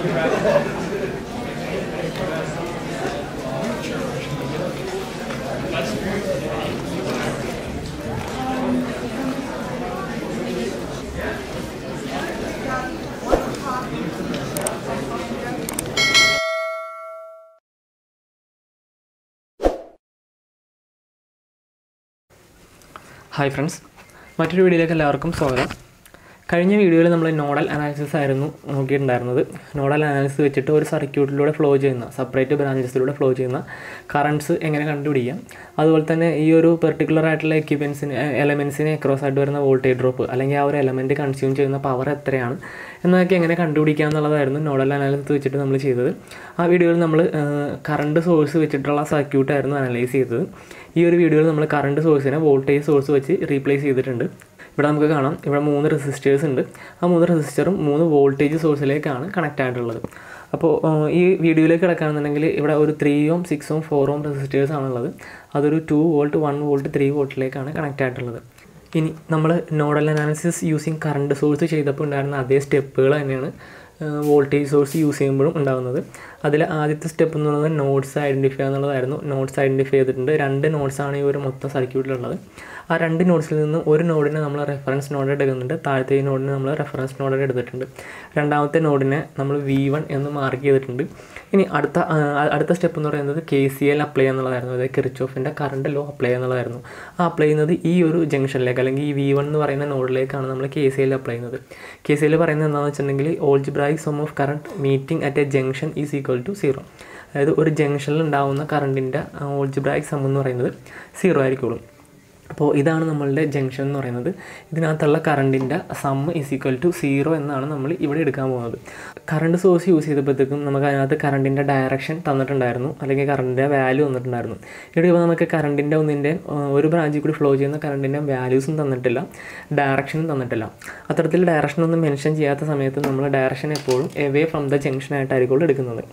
hi friends മറ്റൊരു വീഡിയോയിലേക്ക് എല്ലാവർക്കും സ്വാഗതം കഴിഞ്ഞ വീഡിയോയിൽ നമ്മൾ നോഡൽ അനാലിസിസ് ആയിരുന്നു നോക്കിയിട്ടുണ്ടായിരുന്നത് നോഡൽ അനാലിസിസ് വെച്ചിട്ട് ഒരു സർക്യൂട്ടിലൂടെ ഫ്ലോ ചെയ്യുന്ന സെപ്പറേറ്റ് ബ്രാഞ്ചസിലൂടെ ഫ്ലോ ചെയ്യുന്ന കറണ്ട്സ് എങ്ങനെ കണ്ടുപിടിക്കാം അതുപോലെ തന്നെ ഈ ഒരു പെർട്ടിക്കുലർ ആയിട്ടുള്ള എക്യുപ്മെൻസിന് എലമെൻസിനെ അക്രോസ് ആയിട്ട് വരുന്ന വോൾട്ടേജ് ഡ്രോപ്പ് അല്ലെങ്കിൽ ആ ഒരു എലമെൻറ്റ് കൺസ്യൂം ചെയ്യുന്ന പവർ എത്രയാണ് എന്നതൊക്കെ എങ്ങനെ കണ്ടുപിടിക്കാം എന്നുള്ളതായിരുന്നു നോഡൽ അനാലിസിസ് വെച്ചിട്ട് നമ്മൾ ചെയ്തത് ആ വീഡിയോയിൽ നമ്മൾ കറണ്ട് സോഴ്സ് വെച്ചിട്ടുള്ള സർക്യൂട്ടായിരുന്നു അനലൈസ് ചെയ്തത് ഈ ഒരു വീഡിയോയിൽ നമ്മൾ കറണ്ട് സോഴ്സിനെ വോൾട്ടേജ് സോഴ്സ് വെച്ച് റീപ്ലേസ് ചെയ്തിട്ടുണ്ട് ഇവിടെ നമുക്ക് കാണാം ഇവിടെ മൂന്ന് റെസിസ്റ്റേഴ്സ് ഉണ്ട് ആ മൂന്ന് റെസിസ്റ്ററും മൂന്ന് വോൾട്ടേജ് സോഴ്സിലേക്കാണ് കണക്റ്റ് ആയിട്ടുള്ളത് അപ്പോൾ ഈ വീഡിയോയിലേക്ക് കിടക്കുകയാണെന്നുണ്ടെങ്കിൽ ഇവിടെ ഒരു three ohm six ohm four ohm resistors ആണുള്ളത് അതൊരു two volt one volt three വോൾട്ടിലേക്കാണ് കണക്റ്റ് ആയിട്ടുള്ളത് ഇനി നമ്മൾ nodal analysis using current source ചെയ്തപ്പോൾ ഉണ്ടായിരുന്ന അതേ സ്റ്റെപ്പുകൾ തന്നെയാണ് വോൾട്ടേജ് സോഴ്സ് യൂസ് ചെയ്യുമ്പോഴും ഉണ്ടാകുന്നത് അതിൽ ആദ്യത്തെ സ്റ്റെപ്പ് എന്ന് പറയുന്നത് നോട്ട്സ് ഐഡൻറ്റിഫൈ എന്നുള്ളതായിരുന്നു നോട്ട്സ് ഐഡൻറ്റിഫൈ ചെയ്തിട്ടുണ്ട് രണ്ട് നോട്ട്സാണ് ഈ ഒരു മൊത്തം സർക്യൂട്ടിലുള്ളത് ആ രണ്ട് നോട്ട്സിൽ നിന്ന് ഒരു നോഡിനെ നമ്മൾ റെഫറൻസ് നോഡ് എടുക്കുന്നുണ്ട് താഴത്തെ ഈ നോഡിനെ നമ്മൾ റെഫറൻസ് നോഡ് എടുത്തിട്ടുണ്ട് രണ്ടാമത്തെ നോഡിനെ നമ്മൾ വി വൺ എന്ന് മാർക്ക് ചെയ്തിട്ടുണ്ട് ഇനി അടുത്ത അടുത്ത സ്റ്റെപ്പ് എന്ന് പറയുന്നത് കെ സി എൽ അപ്ലൈ എന്നുള്ളതായിരുന്നു അതായത് കിറിച്ചോഫിൻ്റെ കറണ്ട് ലോ അപ്ലൈ എന്നുള്ളതായിരുന്നു ആ അപ്ലൈ ചെയ്യുന്നത് ഈ ഒരു ജംഗ്ഷനിലേക്ക് അല്ലെങ്കിൽ ഈ വി വൺ എന്ന് പറയുന്ന നോഡിലേക്കാണ് നമ്മൾ കെ സി എൽ അപ്ലൈ ചെയ്യുന്നത് കെ സി എൽ പറയുന്നത് എന്താണെന്ന് വെച്ചിട്ടുണ്ടെങ്കിൽ algebraic sum of current meeting at a junction is equal to zero അതായത് ഒരു ജംഗ്ഷനിൽ ഉണ്ടാകുന്ന കറണ്ടിൻ്റെ ഓൾജിബ്രായിക് സം എന്ന് പറയുന്നത് സീറോ ആയിരിക്കുള്ളൂ അപ്പോൾ ഇതാണ് നമ്മളുടെ ജംഗ്ഷൻ എന്ന് പറയുന്നത് ഇതിനകത്തുള്ള കറണ്ടിൻ്റെ sum is equal to zero എന്നാണ് നമ്മൾ ഇവിടെ എടുക്കാൻ പോകുന്നത് കറണ്ട് സോഴ്സ് യൂസ് ചെയ്തപ്പോഴത്തേക്കും നമുക്ക് അതിനകത്ത് കറണ്ടിൻ്റെ ഡയറക്ഷൻ തന്നിട്ടുണ്ടായിരുന്നു അല്ലെങ്കിൽ കറണ്ടിൻ്റെ വാല്യൂ തന്നിട്ടുണ്ടായിരുന്നു ഇവിടെ ഇപ്പോൾ നമുക്ക് കറണ്ടിൻ്റെ ഒന്നിൻ്റെ ഒരു ബ്രാഞ്ചിൽ കൂടി ഫ്ലോ ചെയ്യുന്ന കറണ്ടിൻ്റെ വാല്യൂസും തന്നിട്ടില്ല ഡയറക്ഷനും തന്നിട്ടില്ല അത്തരത്തിൽ ഡയറക്ഷൻ ഒന്നും മെൻഷൻ ചെയ്യാത്ത സമയത്ത് നമ്മൾ ഡയറക്ഷൻ എപ്പോഴും എവേ ഫ്രം ദ ജംഗ്ഷൻ ആയിട്ടായിരിക്കും എടുക്കുന്നത്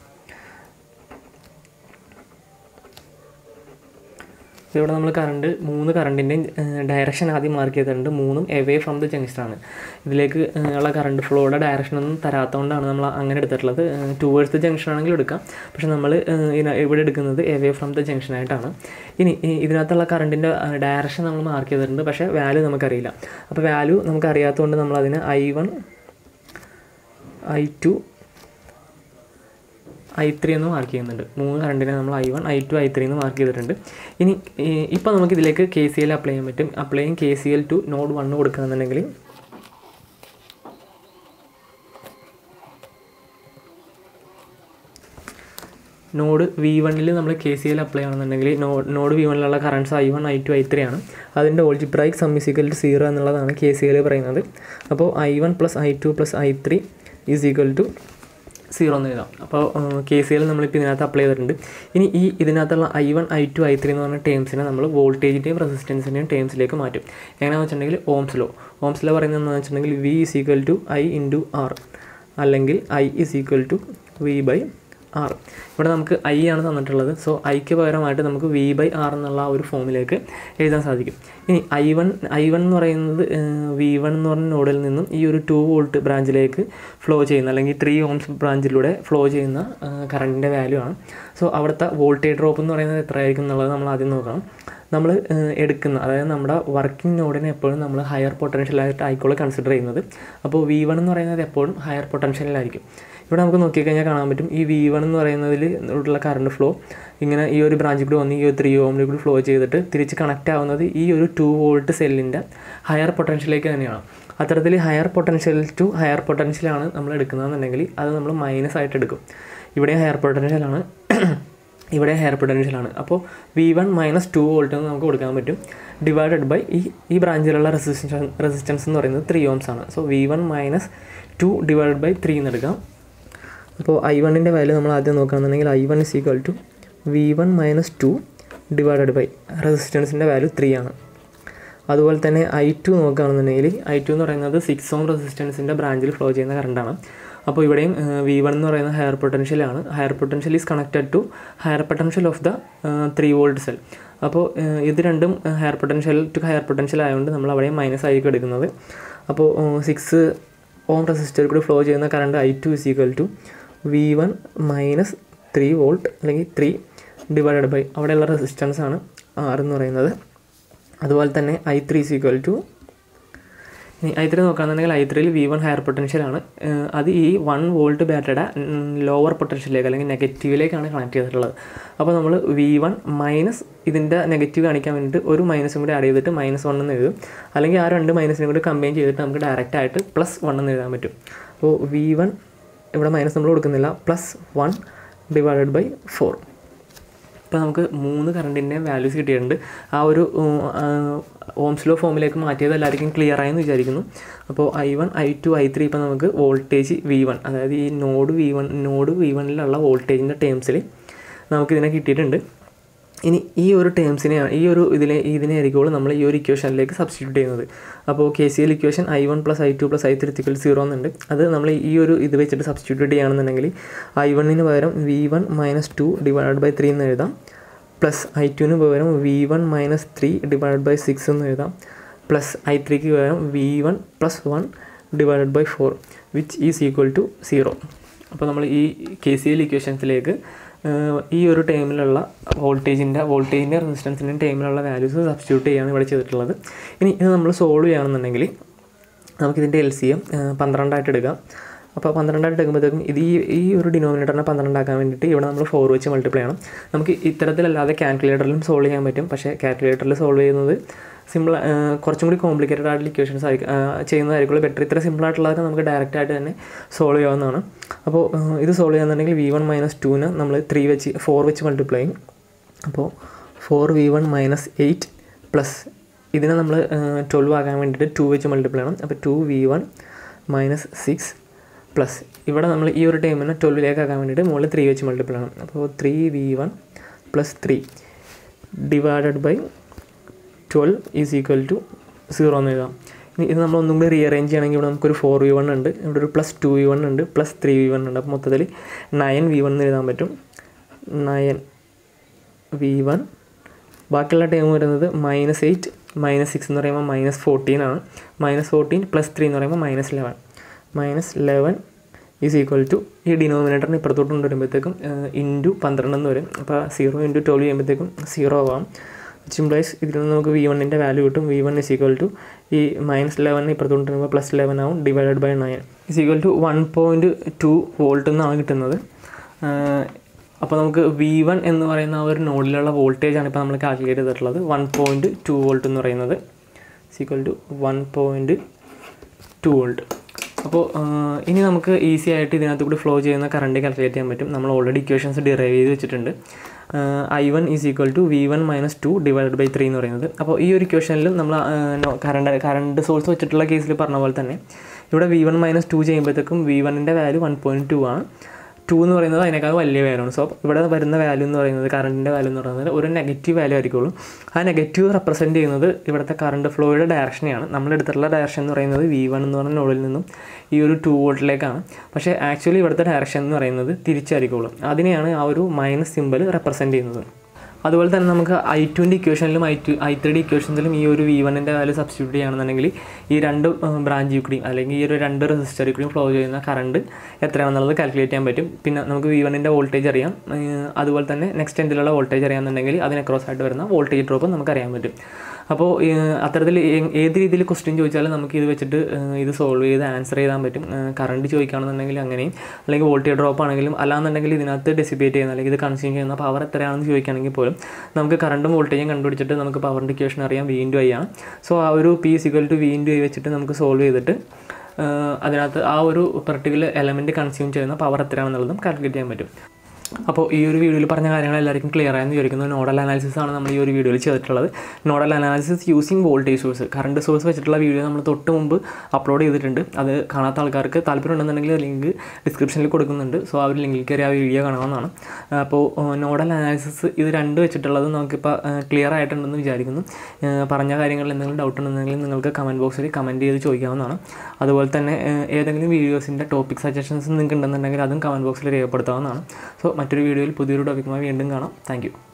ഇവിടെ നമ്മൾ കറണ്ട് മൂന്ന് കറണ്ടിൻ്റെയും ഡയറക്ഷൻ ആദ്യം മാർക്ക് ചെയ്തിട്ടുണ്ട് മൂന്നും എവേ ഫ്രം ദ ജംഗ്ഷനാണ് ഇതിലേക്ക് ഉള്ള കറണ്ട് ഫ്ലോയുടെ ഡയറക്ഷൻ ഒന്നും തരാത്തതുകൊണ്ടാണ് നമ്മൾ അങ്ങനെ എടുത്തിട്ടുള്ളത് ടുവേഴ്സ് ദ ജംഗ്ഷൻ ആണെങ്കിലും എടുക്കാം പക്ഷേ നമ്മൾ ഇവിടെ എടുക്കുന്നത് എവേ ഫ്രം ദ ജംഗ്ഷൻ ആയിട്ടാണ് ഇനി ഇതിനകത്തുള്ള കറണ്ടിൻ്റെ ഡയറക്ഷൻ നമ്മൾ മാർക്ക് ചെയ്തിട്ടുണ്ട് പക്ഷേ വാല്യൂ നമുക്കറിയില്ല അപ്പോൾ വാല്യൂ നമുക്കറിയാത്തതുകൊണ്ട് നമ്മൾ അതിന് I one I two I three എന്ന് മാർക്ക് ചെയ്യുന്നുണ്ട് മൂന്ന് കറണ്ടിനെ നമ്മൾ I one I two I three എന്ന് മാർക്ക് ചെയ്തിട്ടുണ്ട് ഇനി ഇപ്പോൾ നമുക്ക് ഇതിലേക്ക് കെ സി എൽ അപ്ലൈ ചെയ്യാൻ പറ്റും അപ്ലൈ ചെയ്യും K C L to node one കൊടുക്കുകയാണെന്നുണ്ടെങ്കിൽ നോഡ് വി വണ്ണിൽ നമ്മൾ കെ സി എൽ അപ്ലൈ ആണെന്നുണ്ടെങ്കിൽ നോഡ് വി വണ്ണിലുള്ള currents I one I two I three ആണ് അതിൻ്റെ ഓൾജിബ്രായിക് സമ്മിസിക്കൽ ടു സീറോ എന്നുള്ളതാണ് കെ സി എൽ പറയുന്നത് അപ്പോൾ I one plus I two plus I three is equal to zero എന്ന് എഴുതാം അപ്പോൾ കെ സി എൽ നമ്മളിപ്പോൾ ഇതിനകത്ത് അപ്ലൈ ചെയ്തിട്ടുണ്ട് ഇനി ഈ ഇതിനകത്തുള്ള I one I two I three എന്ന് പറഞ്ഞ ടേംസിനെ നമ്മൾ വോൾട്ടേജിൻ്റെയും റെസിസ്റ്റൻസിൻ്റെയും ടേംസിലേക്ക് മാറ്റും എങ്ങനെയാണെന്ന് വെച്ചിട്ടുണ്ടെങ്കിൽ ഓംസ് ലോ ഓംസ് ലോ പറയുന്നത് എന്താണെന്ന് വെച്ചിട്ടുണ്ടെങ്കിൽ V is equal to I into R അല്ലെങ്കിൽ I is equal to V by R ഇവിടെ നമുക്ക് ഐ ആണ് തന്നിട്ടുള്ളത് സോ ഐക്ക് പകരമായിട്ട് നമുക്ക് വി ബൈ ആർ എന്നുള്ള ആ ഒരു ഫോമിലേക്ക് എഴുതാൻ സാധിക്കും ഇനി ഐ വൺ ഐ വൺ എന്ന് പറയുന്നത് വി വൺ എന്ന് പറഞ്ഞ നോഡിൽ നിന്നും ഈ ഒരു ടു വോൾട്ട് ബ്രാഞ്ചിലേക്ക് ഫ്ലോ ചെയ്യുന്ന അല്ലെങ്കിൽ ത്രീ ഓംസ് ബ്രാഞ്ചിലൂടെ ഫ്ലോ ചെയ്യുന്ന കറണ്ടിൻ്റെ വാല്യൂ ആണ് സോ അവിടുത്തെ വോൾട്ടേജ് ഡ്രോപ്പ് എന്ന് പറയുന്നത് എത്രയായിരിക്കും എന്നുള്ളത് നമ്മൾ ആദ്യം നോക്കണം നമ്മൾ എടുക്കുന്ന അതായത് നമ്മുടെ വർക്കിംഗ് നോഡിനെ എപ്പോഴും നമ്മൾ ഹയർ പൊട്ടൻഷ്യലായിട്ട് ആയിക്കോളെ കൺസിഡർ ചെയ്യുന്നത് അപ്പോൾ വി വൺ എന്ന് പറയുന്നത് എപ്പോഴും ഹയർ പൊട്ടൻഷ്യലിലായിരിക്കും ഇവിടെ നമുക്ക് നോക്കിക്കഴിഞ്ഞാൽ കാണാൻ പറ്റും ഈ വി വൺ എന്ന് പറയുന്നതിൽ ഉള്ള കറണ്ട് ഫ്ലോ ഇങ്ങനെ ഈ ഒരു ബ്രാഞ്ചിൽ കൂടി വന്ന് ഈ ഒരു ത്രീ ഓമിൽ കൂടി ഫ്ലോ ചെയ്തിട്ട് തിരിച്ച് കണക്റ്റ് ആവുന്നത് ഈ ഒരു ടു വോൾട്ട് സെല്ലിൻ്റെ ഹയർ പൊട്ടൻഷ്യലേക്ക് തന്നെയാണ് അത്തരത്തിൽ ഹയർ പൊട്ടൻഷ്യൽ ടു ഹയർ പൊട്ടൻഷ്യലാണ് നമ്മൾ എടുക്കുന്നതെന്നുണ്ടെങ്കിൽ അത് നമ്മൾ മൈനസ് ആയിട്ട് എടുക്കും ഇവിടെ ഹയർ പൊട്ടൻഷ്യലാണ് ഇവിടെ ഹയർ പൊട്ടൻഷ്യലാണ് അപ്പോൾ V one minus two volt എന്ന് നമുക്ക് കൊടുക്കാൻ പറ്റും ഡിവൈഡഡ് ബൈ ഈ ഈ ബ്രാഞ്ചിലുള്ള റെസിസ്റ്റൻസ് റെസിസ്റ്റൻസ് എന്ന് പറയുന്നത് ത്രീ ഓംസ് ആണ് so V one minus two divide by three എന്ന് എടുക്കാം അപ്പോൾ ഐ വണ്ണിൻ്റെ വാല്യൂ നമ്മൾ ആദ്യം നോക്കുകയാണെന്നുണ്ടെങ്കിൽ I one is equal to V one minus two divided by റെസിസ്റ്റൻസിൻ്റെ വാല്യൂ ത്രീ ആണ് അതുപോലെ തന്നെ ഐ ടു നോക്കുകയാണെന്നുണ്ടെങ്കിൽ ഐ ടു എന്ന് പറയുന്നത് സിക്സ് ഓം റെസിസ്റ്റൻസിൻ്റെ ബ്രാഞ്ചിൽ ഫ്ലോ ചെയ്യുന്ന കറണ്ടാണ് അപ്പോൾ ഇവിടെയും വി വൺ എന്ന് പറയുന്നത് ഹയർ പൊട്ടൻഷ്യലാണ് higher potential is connected to higher potential of the three volt cell അപ്പോൾ ഇത് രണ്ടും higher potential to higher potential ആയതുകൊണ്ട് നമ്മൾ അവിടെ മൈനസ് ആയിരിക്കും എടുക്കുന്നത് അപ്പോൾ സിക്സ് ഓം റെസിസ്റ്റർ കൂടി ഫ്ലോ ചെയ്യുന്ന current I two is equal to V one minus three volt അല്ലെങ്കിൽ ത്രീ ഡിവൈഡഡ് ബൈ അവിടെയുള്ള റെസിസ്റ്റൻസ് ആണ് ആർ എന്ന് പറയുന്നത് അതുപോലെ തന്നെ I three is equal to ഇനി ഐ ത്രീ നോക്കുകയാണെന്നുണ്ടെങ്കിൽ ഐ ത്രീയിൽ വി വൺ ഹയർ പൊട്ടൻഷ്യലാണ് അത് ഈ വൺ വോൾട്ട് ബാറ്ററിയുടെ ലോവർ പൊട്ടൻഷ്യലിലേക്ക് അല്ലെങ്കിൽ നെഗറ്റീവിലേക്കാണ് കണക്ട് ചെയ്തിട്ടുള്ളത് അപ്പോൾ നമ്മൾ വി വൺ മൈനസ് ഇതിൻ്റെ നെഗറ്റീവ് കാണിക്കാൻ വേണ്ടിയിട്ട് ഒരു മൈനസും കൂടി ആഡ് ചെയ്തിട്ട് മൈനസ് വൺ എന്ന് എഴുതും അല്ലെങ്കിൽ ആ രണ്ട് മൈനസിനും കൂടി കമ്പൈൻ ചെയ്തിട്ട് നമുക്ക് ഡയറക്റ്റ് ആയിട്ട് പ്ലസ് വൺ എന്ന് എഴുതാൻ പറ്റും അപ്പോൾ വി വൺ ഇവിടെ മൈനസ് നമ്മൾ കൊടുക്കുന്നില്ല plus one divided by four ഇപ്പോൾ നമുക്ക് മൂന്ന് കറണ്ടിൻ്റെ വാല്യൂസ് കിട്ടിയിട്ടുണ്ട് ആ ഒരു ഓംസ് ലോ ഫോമിലേക്ക് മാറ്റിയത് എല്ലാവർക്കും ക്ലിയർ ആയെന്ന് വിചാരിക്കുന്നു അപ്പോൾ I one I two I three ഇപ്പോൾ നമുക്ക് വോൾട്ടേജ് വി വൺ അതായത് ഈ node V one node V വണ്ണിലുള്ള വോൾട്ടേജിൻ്റെ ടേംസിൽ നമുക്കിതിനെ കിട്ടിയിട്ടുണ്ട് ഇനി ഈ ഒരു ടേംസിനെയാണ് ഈ ഒരു ഇതിനെ ഇതിനെയായിരിക്കും നമ്മൾ ഈ ഒരു ഇക്വേഷനിലേക്ക് സബ്സ്റ്റിറ്റ്യൂട്ട് ചെയ്യുന്നത് അപ്പോൾ K C L equation I one plus I two plus I three തിക്കൽ സീറോ എന്നുണ്ട് അത് നമ്മൾ ഈ ഒരു ഇത് വെച്ചിട്ട് സബ്സ്റ്റിറ്റ്യൂട്ട് ചെയ്യുകയാണെന്നുണ്ടെങ്കിൽ ഐ വണ്ണിന് പകരം V one minus two divide by three എന്ന് എഴുതാം പ്ലസ് ഐ ടുവിന് പകരം V one minus three divide by six എന്ന് എഴുതാം പ്ലസ് ഐ ത്രീക്ക് പകരം V one plus one divided by four which is equal to zero അപ്പോൾ നമ്മൾ ഈ കെ സി എൽ ഇക്വേഷൻസിലേക്ക് ഈ ഒരു ടൈമിലുള്ള വോൾട്ടേജിൻ്റെ വോൾട്ടേജിൻ്റെ റെസിസ്റ്റൻസിൻ്റെ ടൈമിലുള്ള വാല്യൂസ് സബ്സ്റ്റിറ്റ്യൂട്ട് ചെയ്യാണ് ഇവിടെ ചെയ്തിട്ടുള്ളത് ഇനി ഇത് നമ്മൾ സോൾവ് ചെയ്യുകയാണെന്നുണ്ടെങ്കിൽ നമുക്കിതിൻ്റെ എൽ സി എം പന്ത്രണ്ടായിട്ട് എടുക്കാം അപ്പോൾ പന്ത്രണ്ടായിട്ട് എടുക്കുമ്പോഴത്തേക്കും ഇത് ഈ ഈ ഒരു ഡിനോമിനേറ്ററിനെ പന്ത്രണ്ടാക്കാൻ വേണ്ടിയിട്ട് ഇവിടെ നമ്മൾ ഫോർ വെച്ച് മൾട്ടിപ്ലൈ ചെയ്യണം നമുക്ക് ഇത്തരത്തിലല്ലാതെ കാൽക്കുലേറ്ററിലും സോൾവ് ചെയ്യാൻ പറ്റും പക്ഷേ കാൽക്കുലേറ്ററിൽ സോൾവ് ചെയ്യുന്നത് സിമ്പിൾ കുറച്ചും കൂടി കോംപ്ലിക്കേറ്റഡ് ആയിട്ടുള്ള ഇക്വേഷൻസ് ആയിരിക്കും ചെയ്യുന്നതായിരിക്കും ബെറ്റർ ഇത്ര സിമ്പിൾ ആയിട്ടുള്ളതൊക്കെ നമുക്ക് ഡയറക്റ്റ് ആയിട്ട് തന്നെ സോൾവ് ചെയ്യാവുന്നതാണ് അപ്പോൾ ഇത് സോൾവ് ചെയ്യാന്നുണ്ടെങ്കിൽ വി വൺ മൈനസ് ടുവിന് നമ്മൾ ത്രീ വെച്ച് ഫോർ വെച്ച് മൾട്ടിപ്ലൈ ചെയ്യും അപ്പോൾ four V one minus eight plus ഇതിനെ നമ്മൾ ട്വൽവ് ആക്കാൻ വേണ്ടിയിട്ട് ടു വെച്ച് മൾട്ടിപ്ലൈ ചെയ്യണം അപ്പോൾ two V one minus six plus ഇവിടെ നമ്മൾ ഈ ഒരു ടൈമിനെ ട്വൽവിലേക്ക് ആക്കാൻ വേണ്ടിയിട്ട് മുകളിൽ ത്രീ വെച്ച് മൾട്ടിപ്ലൈ ചെയ്യണം അപ്പോൾ three V one plus three divided by twelve is equal to zero എന്ന് എഴുതാം ഇനി ഇത് നമ്മൾ ഒന്നും കൂടി റീഅറേഞ്ച് ചെയ്യണമെങ്കിൽ ഇവിടെ നമുക്കൊരു ഫോർ വി വൺ ഉണ്ട് ഇവിടെ ഒരു പ്ലസ് ടു വി വൺ ഉണ്ട് പ്ലസ് ത്രീ വി വൺ ഉണ്ട് അപ്പോൾ മൊത്തത്തിൽ നയൻ വി വൺ എന്ന് എഴുതാൻ പറ്റും നയൻ വി വൺ ബാക്കിയുള്ള ടൈം വരുന്നത് മൈനസ് എയ്റ്റ് മൈനസ് സിക്സ് എന്ന് പറയുമ്പോൾ മൈനസ് ഫോർട്ടീൻ ആണ് മൈനസ് ഫോർട്ടീൻ പ്ലസ് ത്രീ എന്ന് പറയുമ്പോൾ minus eleven minus eleven is equal to ഈ ഡിനോമിനേറ്ററിന് ഇപ്പുറത്തോട്ട് കൊണ്ടുവരുമ്പോഴത്തേക്കും ഇൻറ്റു പന്ത്രണ്ട് എന്ന് വരും അപ്പോൾ സീറോ ഇൻറ്റു ട്വൽവ് ചെയ്യുമ്പോഴത്തേക്കും സീറോ ആവാം വിച്ച് ഇംപ്ലൈസ് ഇതിൽ നിന്ന് നമുക്ക് വി വണ്ണിൻ്റെ വാല്യൂ കിട്ടും V one is equal to ഈ മൈനസ് ലെവൻ ഇപ്പുറത്തോട്ട് വരുമ്പോൾ പ്ലസ് ലെവൻ ആവും divided by nine is equal to one point two volt എന്നാണ് കിട്ടുന്നത് അപ്പോൾ നമുക്ക് വി വൺ എന്ന് പറയുന്ന ആ ഒരു നോഡിലുള്ള വോൾട്ടേജ് ആണ് ഇപ്പോൾ നമ്മൾ കാൽക്കുലേറ്റ് ചെയ്തിട്ടുള്ളത് വൺ പോയിൻറ്റ് ടു വോൾട്ട് എന്ന് പറയുന്നത് equal to one point two volt അപ്പോൾ ഇനി നമുക്ക് ഈസി ആയിട്ട് ഇതിനകത്ത് കൂടി ഫ്ലോ ചെയ്യുന്ന കറണ്ട് കാൽക്കുലേറ്റ് ചെയ്യാൻ പറ്റും നമ്മൾ ഓൾറെഡി ഇക്വേഷൻസ് ഡിറൈവ് ചെയ്ത് വെച്ചിട്ടുണ്ട് I one is equal to V one minus two divide by three എന്ന് പറയുന്നത് അപ്പോൾ ഈ ഒരു ഇക്വേഷനിലും നമ്മൾ കറണ്ട് കറണ്ട് സോഴ്സ് വെച്ചിട്ടുള്ള കേസിൽ പറഞ്ഞ പോലെ തന്നെ ഇവിടെ വി വൺ മൈനസ് ടു ചെയ്യുമ്പോഴത്തേക്കും വി വണ്ണിൻ്റെ വാല്യൂ വൺ പോയിൻറ്റ് ടു ആണ് ടു എന്ന് പറയുന്നത് അതിനേക്കാൾ വലിയ വാല്യൂ ആണ് സോ ഇവിടെ വരുന്ന വാല്യൂ എന്ന് പറയുന്നത് കറണ്ടിൻ്റെ വാല്യൂ എന്ന് പറയുന്നത് ഒരു നെഗറ്റീവ് വാല്യൂ ആയിരിക്കുള്ളൂ ആ നെഗറ്റീവ് റെപ്രസെൻറ്റ് ചെയ്യുന്നത് ഇവിടുത്തെ കറണ്ട് ഫ്ലോയുടെ ഡയറക്ഷനെയാണ് നമ്മൾ എടുത്തിട്ടുള്ള ഡയറക്ഷൻ എന്ന് പറയുന്നത് വി വൺ എന്ന് പറയുന്ന നോഡിൽ നിന്നും ഈ ഒരു ടു വോൾട്ടിലേക്കാണ് പക്ഷേ ആക്ച്വലി ഇവിടുത്തെ ഡയറക്ഷൻ എന്ന് പറയുന്നത് തിരിച്ചായിരിക്കുള്ളൂ അതിനെയാണ് ആ ഒരു മൈനസ് സിമ്പിൾ റെപ്രസെൻറ്റ് ചെയ്യുന്നത് അതുപോലെ തന്നെ നമുക്ക് ഐ ടുവിൻ്റെ ഇക്വേഷനിലും ഐ ടു ഐ ത്രീ ഇക്വേഷൻസിലും ഈ ഒരു വി വണ്ണിൻ്റെ വാല്യൂ സബ്സ്റ്റിറ്റ്യൂട്ട് ചെയ്യുകയാണെന്നുണ്ടെങ്കിൽ ഈ രണ്ട് ബ്രാഞ്ചിൽ കൂടിയും അല്ലെങ്കിൽ ഈ ഒരു രണ്ട് റെസിസ്റ്ററിൽ കൂടിയും ഫ്ലോ ചെയ്യുന്ന കറണ്ട് എത്രയാണെന്നുള്ളത് കാൽക്കുലേറ്റ് ചെയ്യാൻ പറ്റും പിന്നെ നമുക്ക് വി വണ്ണിൻ്റെ വോൾട്ടേജ് അറിയാം അതുപോലെ തന്നെ നെക്സ്റ്റ് എൻഡിലുള്ള വോൾട്ടേജ് അറിയാമെന്നുണ്ടെങ്കിൽ അതിന് ക്രോസ് ആയിട്ട് വരുന്ന വോൾട്ടേജ് ഡ്രോപ്പ് നമുക്ക് അറിയാൻ പറ്റും അപ്പോൾ അത്തരത്തിൽ ഏത് രീതിയിൽ ക്വസ്റ്റ്യൻ ചോദിച്ചാലും നമുക്ക് ഇത് വെച്ചിട്ട് ഇത് സോൾവ് ചെയ്ത് ആൻസർ ചെയ്താൻ പറ്റും കറണ്ട് ചോദിക്കുകയാണെന്നുണ്ടെങ്കിൽ അങ്ങനെയും അല്ലെങ്കിൽ വോൾട്ടേജ് ഡ്രോപ്പ് ആണെങ്കിലും അല്ലാന്നുണ്ടെങ്കിൽ ഇതിനകത്ത് ഡെസിപ്പേറ്റ് ചെയ്യുന്ന അല്ലെങ്കിൽ ഇത് കൺസ്യൂം ചെയ്യുന്ന പവർ എത്രയാണെന്ന് ചോദിക്കുകയാണെങ്കിൽ പോലും നമുക്ക് കറണ്ടും വോൾട്ടേജും കണ്ടുപിടിച്ചിട്ട് നമുക്ക് പവറിൻ്റെ ഇക്വേഷൻ അറിയാം വി ഇൻറ്റു ഐ ആണ് സോ ആ ഒരു P is equal to V into I വെച്ചിട്ട് നമുക്ക് സോൾവ് ചെയ്തിട്ട് അതിനകത്ത് ആ ഒരു പെർട്ടിക്കുലർ എലമെൻറ്റ് കൺസ്യൂം ചെയ്യുന്ന പവർ എത്രയാണെന്നുള്ളതും കാൽക്കുലേറ്റ് ചെയ്യാൻ പറ്റും അപ്പോൾ ഈ ഒരു വീഡിയോയിൽ പറഞ്ഞ കാര്യങ്ങൾ എല്ലാവർക്കും ക്ലിയർ ആയെന്ന് വിചാരിക്കുന്നു നോഡൽ അനാലിസിസ് ആണ് നമ്മൾ ഈ ഒരു വീഡിയോയിൽ ചെയ്തിട്ടുള്ളത് nodal analysis using voltage source current source വെച്ചിട്ടുള്ള വീഡിയോ നമ്മൾ തൊട്ട് മുമ്പ് അപ്ലോഡ് ചെയ്തിട്ടുണ്ട് അത് കാണാത്ത ആൾക്കാർക്ക് താല്പര്യം ഉണ്ടെന്നുണ്ടെങ്കിൽ ലിങ്ക് ഡിസ്ക്രിപ്ഷനിൽ കൊടുക്കുന്നുണ്ട് സോ ആ ഒരു ലിങ്കിൽ കയറി ആ വീഡിയോ കാണാവുന്നതാണ് അപ്പോൾ നോഡൽ അനാലിസിസ് ഇത് രണ്ട് വെച്ചിട്ടുള്ളത് നമുക്കിപ്പോൾ ക്ലിയർ ആയിട്ടുണ്ടെന്ന് വിചാരിക്കുന്നു പറഞ്ഞ കാര്യങ്ങളിൽ എന്തെങ്കിലും ഡൗട്ട് ഉണ്ടെന്നുണ്ടെങ്കിൽ നിങ്ങൾക്ക് കമൻറ്റ് ബോക്സിൽ കമൻറ്റ് ചെയ്ത് ചോദിക്കാവുന്നതാണ് അതുപോലെ തന്നെ ഏതെങ്കിലും വീഡിയോസിൻ്റെ ടോപ്പിക് സജഷൻസ് നിങ്ങൾക്ക് ഉണ്ടെന്നുണ്ടെങ്കിൽ അതും കമൻറ്റ് ബോക്സിൽ രേഖപ്പെടുത്താവുന്നതാണ് സോ മറ്റൊരു വീഡിയോയിൽ പുതിയൊരു ടോപ്പിക്കുമായി വീണ്ടും കാണാം താങ്ക്